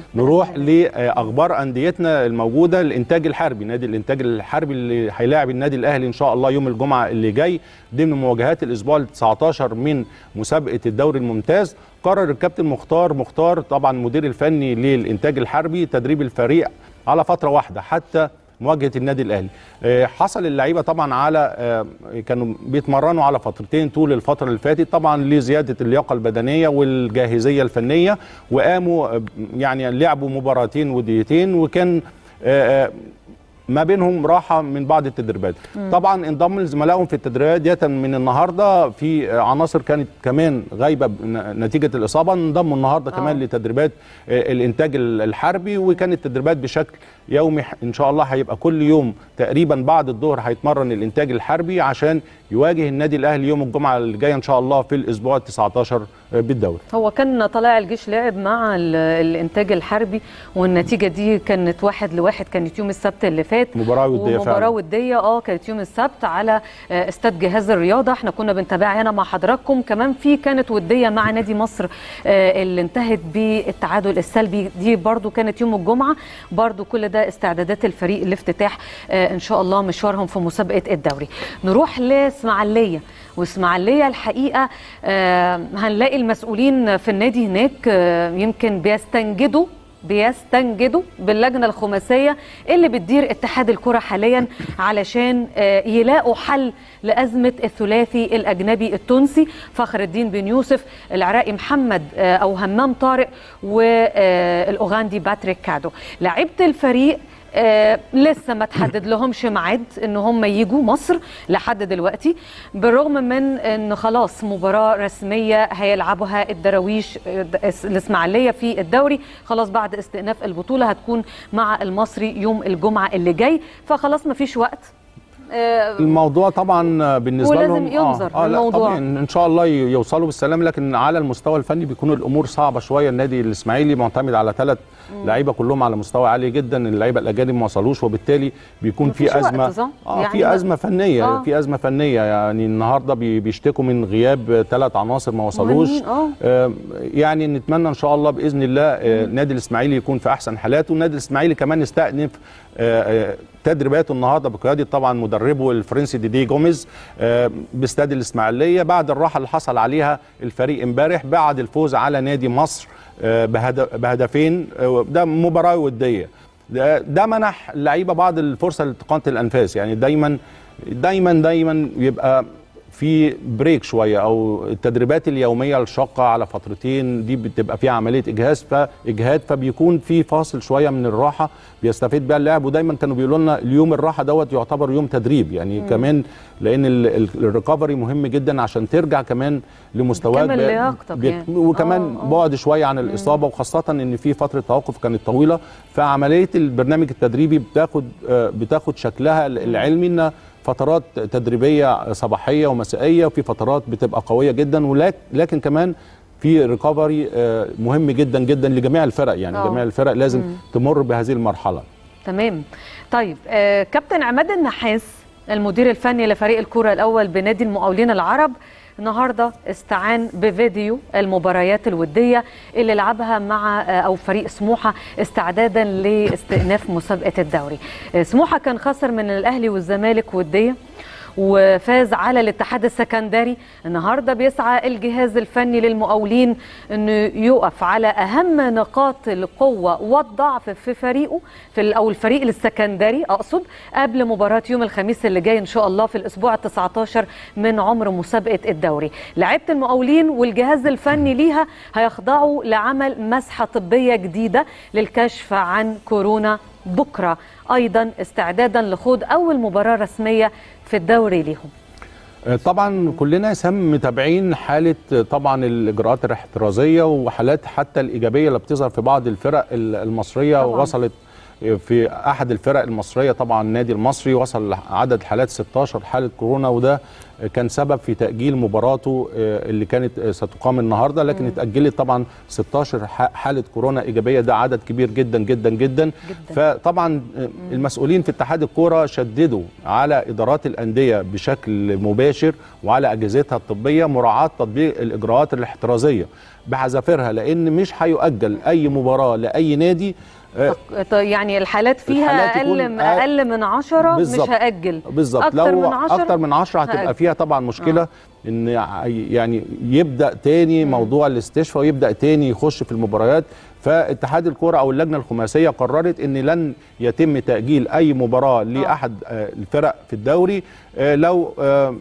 نروح لاخبار انديتنا الموجوده الانتاج الحربي نادي الانتاج الحربي اللي هيلاعب النادي الاهلي ان شاء الله يوم الجمعه اللي جاي ضمن مواجهات الاسبوع ال 19 من مسابقه الدوري الممتاز قرر الكابتن مختار مختار طبعا المدير الفني للانتاج الحربي تدريب الفريق على فتره واحده حتى مواجهه النادي الاهلي آه، حصل اللعيبه طبعا على آه، كانوا بيتمرنوا على فترتين طول الفتره اللي فاتت طبعا لزياده اللياقه البدنيه والجاهزيه الفنيه وقاموا آه، يعني لعبوا مباراتين وديتين وكان آه، آه، ما بينهم راحه من بعض التدريبات طبعا انضم لزملائهم في التدريبات ديت من النهارده في عناصر كانت كمان غايبه ن- نتيجه الاصابه انضموا النهارده كمان لتدريبات آه، الانتاج ال- الحربي وكانت التدريبات بشكل يومي ح- ان شاء الله هيبقى كل يوم تقريبا بعد الظهر هيتمرن الانتاج الحربي عشان يواجه النادي الاهلي يوم الجمعه اللي جايه ان شاء الله في الاسبوع ال 19 بالدوري هو كان طلائع الجيش لعب مع ال- الانتاج الحربي والنتيجه دي كانت واحد لواحد كانت يوم السبت اللي فات مباراة ودية فعلا. مباراه وديه اه كانت يوم السبت على آه، استاد جهاز الرياضه احنا كنا بنتابعها هنا مع حضراتكم كمان في كانت وديه مع نادي مصر آه، اللي انتهت بالتعادل السلبي دي برضو كانت يوم الجمعه برضو كل ده استعدادات الفريق لافتتاح آه، ان شاء الله مشوارهم في مسابقه الدوري نروح لاسماعيليه واسماعيليه الحقيقه آه، هنلاقي المسؤولين في النادي هناك آه، يمكن بيستنجدوا بيستنجدوا باللجنه الخماسيه اللي بتدير اتحاد الكره حاليا علشان آه، يلاقوا حل لازمه الثلاثي الاجنبي التونسي فخر الدين بن يوسف العراقي محمد آه، او همام طارق والاوغندي باتريك كادو لعيبه الفريق آه لسه ما تحدد لهمش ميعاد ان هم يجوا مصر لحد دلوقتي بالرغم من ان خلاص مباراه رسميه هيلعبها الدراويش آه، الاسماعيليه في الدوري خلاص بعد استئناف البطوله هتكون مع المصري يوم الجمعه اللي جاي فخلاص ما فيش وقت آه، الموضوع طبعا بالنسبه ولازم لهم ينظر آه آه لا الموضوع. طبعا ان شاء الله ي- يوصلوا بالسلام لكن على المستوى الفني بيكون الامور صعبه شويه النادي الاسماعيلي معتمد على ثلاث لعيبه كلهم على مستوى عالي جدا اللعيبه الاجانب ما وصلوش وبالتالي بيكون في مفيش ازمه وقت، صح؟ اه يعني في ما- ازمه فنيه آه. في ازمه فنيه يعني النهارده بي- بيشتكوا من غياب ثلاث عناصر ما وصلوش مهمين، آه. آه، يعني نتمنى ان شاء الله باذن الله آه، النادي الاسماعيلي يكون في احسن حالاته والنادي الاسماعيلي كمان يستأنف آه، آه، تدريباته النهارده بقياده طبعا مدربه الفرنسي ديدي جوميز آه، باستاد الاسماعيليه بعد الراحه اللي حصل عليها الفريق امبارح بعد الفوز على نادي مصر آه، بهد- بهدفين آه، ده مباراه وديه ده, ده منح اللعيبه بعض الفرصه لالتقاط الانفاس يعني دايما دايما دايما يبقى في بريك شويه او التدريبات اليوميه الشاقه على فترتين دي بتبقى فيها عمليه اجهاز فاجهاد فبيكون في فاصل شويه من الراحه بيستفيد بيها اللاعب ودايما كانوا بيقولوا لنا اليوم الراحه دوت يعتبر يوم تدريب يعني مم. كمان لان ال- ال- الريكفري مهم جدا عشان ترجع كمان لمستواك تكمل ب- لياقتك بت- يعني. وكمان آه، آه. بعد شويه عن الاصابه وخاصه ان في فتره توقف كانت طويله فعمليه البرنامج التدريبي بتاخد آه، بتاخد شكلها العلمي ان فترات تدريبيه صباحيه ومسائيه وفي فترات بتبقى قويه جدا ولكن لكن كمان في ريكفري مهم جدا جدا لجميع الفرق يعني آه. جميع الفرق لازم تمر بهذه المرحله تمام طيب آه كابتن عماد النحاس المدير الفني لفريق الكرة الأول بنادي المقاولين العرب النهارده استعان بفيديو المباريات الودية اللي لعبها مع آه، أو فريق سموحة استعدادا لاستئناف مسابقة الدوري آه، سموحة كان خسر من الأهلي والزمالك ودية وفاز على الاتحاد السكندري النهارده بيسعى الجهاز الفني للمقاولين انه يقف على اهم نقاط القوه والضعف في فريقه في ال- او الفريق السكندري اقصد قبل مباراه يوم الخميس اللي جاي ان شاء الله في الاسبوع ال 19 من عمر مسابقه الدوري لعيبه المقاولين والجهاز الفني ليها هيخضعوا لعمل مسحه طبيه جديده للكشف عن كورونا بكره ايضا استعدادا لخوض اول مباراه رسميه في الدوري ليهم طبعا كلنا سام متابعين حاله طبعا الاجراءات الاحترازيه وحالات حتى الايجابيه اللي بتظهر في بعض الفرق المصريه طبعاً. وصلت في احد الفرق المصريه طبعا النادي المصري وصل عدد حالات 16 حاله كورونا وده كان سبب في تاجيل مباراته اللي كانت ستقام النهارده لكن اتاجلت طبعا 16 حاله كورونا ايجابيه ده عدد كبير جدا جدا جدا, جدا. فطبعا المسؤولين في اتحاد الكوره شددوا على ادارات الانديه بشكل مباشر وعلى اجهزتها الطبيه مراعاه تطبيق الاجراءات الاحترازيه بحذافيرها لان مش هيؤجل اي مباراه لاي نادي يعني الحالات فيها الحالات اقل اقل من 10 مش هاجل بالظبط لو من عشرة اكتر من 10 هتبقى هأجل. فيها طبعا مشكله آه. ان يعني يبدا تاني مم. موضوع الاستشفاء ويبدا تاني يخش في المباريات فاتحاد الكره او اللجنه الخماسيه قررت ان لن يتم تاجيل اي مباراه لاحد الفرق في الدوري لو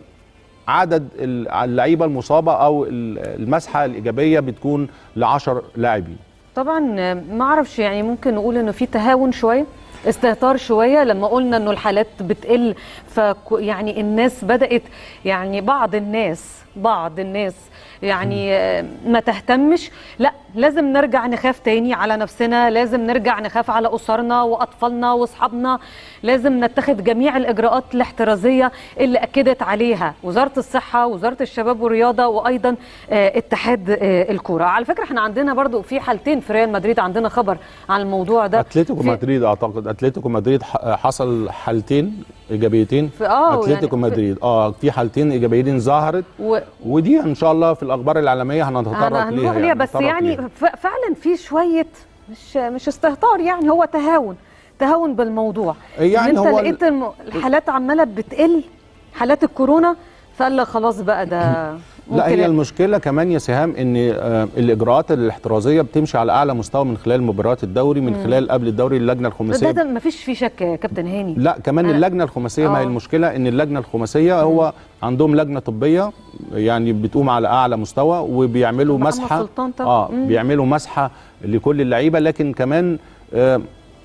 عدد اللعيبه المصابه او المسحه الايجابيه بتكون ل 10 لاعبين طبعا ما اعرفش يعني ممكن نقول انه في تهاون شويه استهتار شويه لما قلنا انه الحالات بتقل ف يعني الناس بدات يعني بعض الناس بعض الناس يعني ما تهتمش لا لازم نرجع نخاف تاني على نفسنا لازم نرجع نخاف على أسرنا وأطفالنا وأصحابنا لازم نتخذ جميع الإجراءات الاحترازية اللي أكدت عليها وزارة الصحة وزارة الشباب والرياضة وأيضا اتحاد الكورة على فكرة احنا عندنا برضو في حالتين في ريال مدريد عندنا خبر عن الموضوع ده اتلتيكو مدريد اعتقد اتلتيكو مدريد حصل حالتين ايجابيتين في اه اتلتيكو يعني مدريد اه في حالتين ايجابيتين ظهرت و... ودي ان شاء الله في الاخبار العالميه هنتطرق ليها يعني بس يعني ليها. فعلا في شويه مش مش استهتار يعني هو تهاون تهاون بالموضوع يعني انت هو لقيت الحالات عماله بتقل حالات الكورونا فقال لك خلاص بقى ده لا هي المشكله كمان يا سهام ان الاجراءات الاحترازيه بتمشي على اعلى مستوى من خلال مباريات الدوري من خلال قبل الدوري اللجنه الخماسيه ده, ده ما فيش فيه شك يا كابتن هاني لا كمان أنا اللجنه الخماسيه ما هي المشكله ان اللجنه الخماسيه هو عندهم لجنه طبيه يعني بتقوم على اعلى مستوى وبيعملوا مسحه اه مم. بيعملوا مسحه لكل اللعيبه لكن كمان آه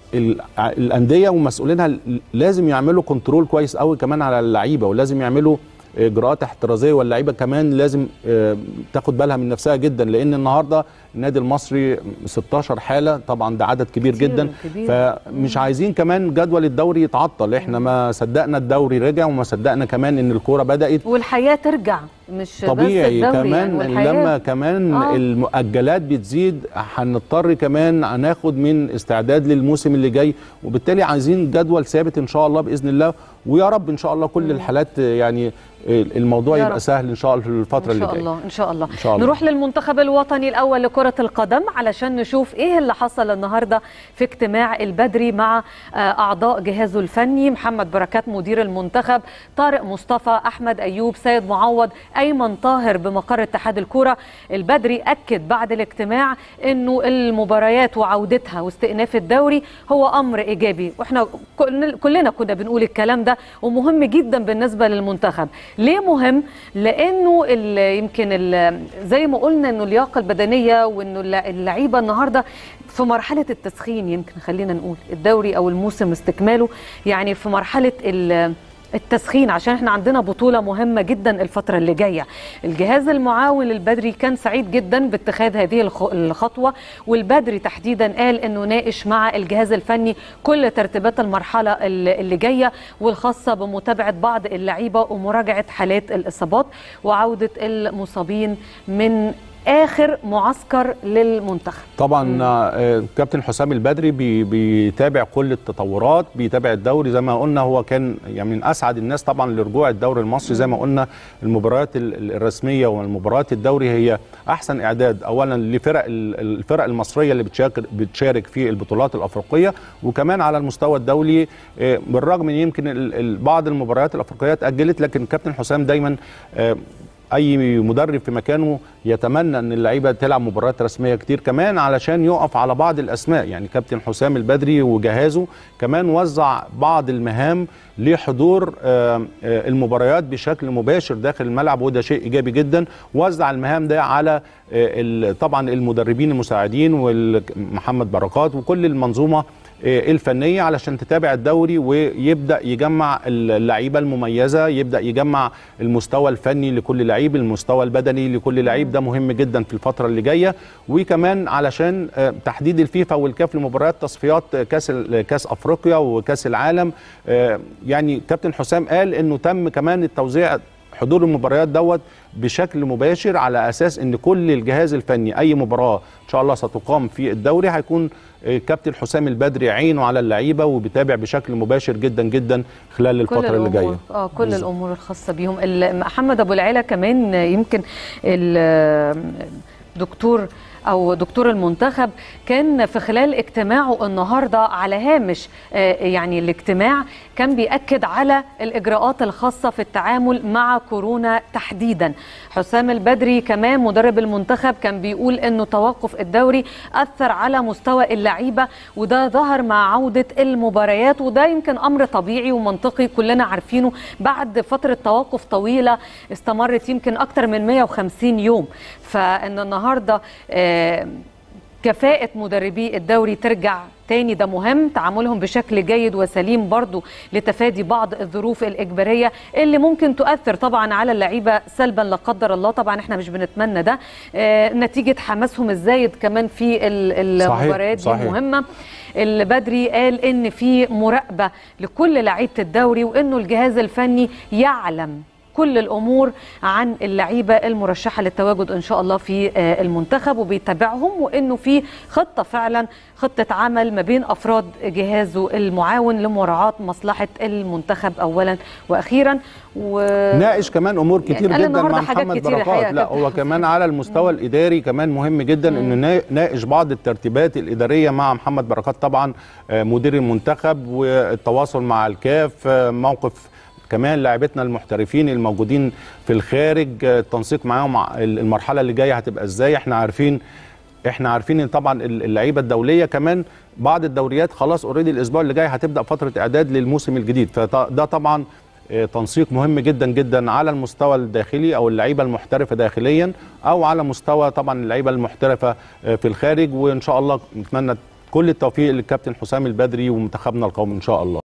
الانديه ومسؤولينها لازم يعملوا كنترول كويس قوي كمان على اللعيبه ولازم يعملوا اجراءات احترازيه واللعيبه كمان لازم تاخد بالها من نفسها جدا لان النهارده النادي المصري 16 حاله طبعا ده عدد كبير, كبير جدا كبير. فمش عايزين كمان جدول الدوري يتعطل احنا ما صدقنا الدوري رجع وما صدقنا كمان ان الكوره بدات والحياه ترجع مش طبيعي بس كمان يعني لما كمان آه. المؤجلات بتزيد هنضطر كمان ناخد من استعداد للموسم اللي جاي وبالتالي عايزين جدول ثابت ان شاء الله باذن الله ويا رب ان شاء الله كل الحالات يعني الموضوع يبقى سهل ان شاء الله في الفتره اللي جايه ان شاء الله ان شاء الله إن شاء الله. نروح للمنتخب الوطني الاول لكره القدم علشان نشوف ايه اللي حصل النهارده في اجتماع البدري مع اعضاء جهازه الفني محمد بركات مدير المنتخب طارق مصطفى احمد ايوب سيد معوض ايمن طاهر بمقر اتحاد الكوره البدري اكد بعد الاجتماع انه المباريات وعودتها واستئناف الدوري هو امر ايجابي واحنا كلنا كنا بنقول الكلام ده ومهم جدا بالنسبه للمنتخب ليه مهم لانه ال يمكن ال زي ما قلنا انه اللياقه البدنيه وانه اللعيبه النهارده في مرحله التسخين يمكن خلينا نقول الدوري او الموسم استكماله يعني في مرحله التسخين عشان احنا عندنا بطوله مهمه جدا الفتره اللي جايه الجهاز المعاون للبدري كان سعيد جدا باتخاذ هذه الخطوه والبدري تحديدا قال انه ناقش مع الجهاز الفني كل ترتيبات المرحله اللي جايه والخاصه بمتابعه بعض اللعيبه ومراجعه حالات الاصابات وعوده المصابين من اخر معسكر للمنتخب طبعا آه كابتن حسام البدري بي بيتابع كل التطورات بيتابع الدوري زي ما قلنا هو كان يعني من اسعد الناس طبعا لرجوع الدوري المصري زي ما قلنا المباريات الرسميه والمباريات الدوري هي احسن اعداد اولا لفرق الفرق المصريه اللي بتشارك بتشارك في البطولات الافريقيه وكمان على المستوى الدولي آه بالرغم ان يمكن بعض المباريات الافريقيه اتاجلت لكن كابتن حسام دايما آه اي مدرب في مكانه يتمنى ان اللعيبه تلعب مباريات رسميه كتير كمان علشان يقف على بعض الاسماء يعني كابتن حسام البدري وجهازه كمان وزع بعض المهام لحضور المباريات بشكل مباشر داخل الملعب وده شيء ايجابي جدا وزع المهام ده على طبعا المدربين المساعدين ومحمد بركات وكل المنظومه الفنيه علشان تتابع الدوري ويبدا يجمع اللعيبه المميزه يبدا يجمع المستوى الفني لكل لعيب المستوى البدني لكل لعيب ده مهم جدا في الفتره اللي جايه وكمان علشان تحديد الفيفا والكاف لمباريات تصفيات كاس كاس افريقيا وكاس العالم يعني كابتن حسام قال انه تم كمان التوزيع حضور المباريات دوت بشكل مباشر على اساس ان كل الجهاز الفني اي مباراه ان شاء الله ستقام في الدوري هيكون كابتن حسام البدري عينه على اللعيبه وبيتابع بشكل مباشر جدا جدا خلال الفتره اللي جايه اه كل بالزبط. الامور الخاصه بيهم محمد ابو العلا كمان يمكن الدكتور او دكتور المنتخب كان في خلال اجتماعه النهارده على هامش يعني الاجتماع كان بيأكد على الاجراءات الخاصه في التعامل مع كورونا تحديدا حسام البدري كمان مدرب المنتخب كان بيقول انه توقف الدوري اثر على مستوى اللعيبه وده ظهر مع عوده المباريات وده يمكن امر طبيعي ومنطقي كلنا عارفينه بعد فتره توقف طويله استمرت يمكن اكثر من 150 يوم فان النهارده كفاءة مدربي الدوري ترجع تاني ده مهم تعاملهم بشكل جيد وسليم برضو لتفادي بعض الظروف الإجبارية اللي ممكن تؤثر طبعا على اللعيبة سلبا لا قدر الله طبعا احنا مش بنتمنى ده آه نتيجة حماسهم الزايد كمان في المباريات دي صحيح. مهمة البدري قال ان في مراقبة لكل لعيبة الدوري وانه الجهاز الفني يعلم كل الامور عن اللعيبه المرشحه للتواجد ان شاء الله في المنتخب وبيتابعهم وانه في خطه فعلا خطه عمل ما بين افراد جهازه المعاون لمراعاه مصلحه المنتخب اولا واخيرا و... ناقش كمان امور كتير يعني جدا مع محمد بركات لا هو كمان على المستوى الاداري كمان مهم جدا انه ناقش بعض الترتيبات الاداريه مع محمد بركات طبعا مدير المنتخب والتواصل مع الكاف موقف كمان لاعبتنا المحترفين الموجودين في الخارج التنسيق معاهم المرحله اللي جايه هتبقى ازاي احنا عارفين احنا عارفين ان طبعا اللعيبه الدوليه كمان بعض الدوريات خلاص اوريدي الاسبوع اللي جاي هتبدا فتره اعداد للموسم الجديد فده طبعا تنسيق مهم جدا جدا على المستوى الداخلي او اللعيبه المحترفه داخليا او على مستوى طبعا اللعيبه المحترفه في الخارج وان شاء الله نتمنى كل التوفيق للكابتن حسام البدري ومنتخبنا القومي ان شاء الله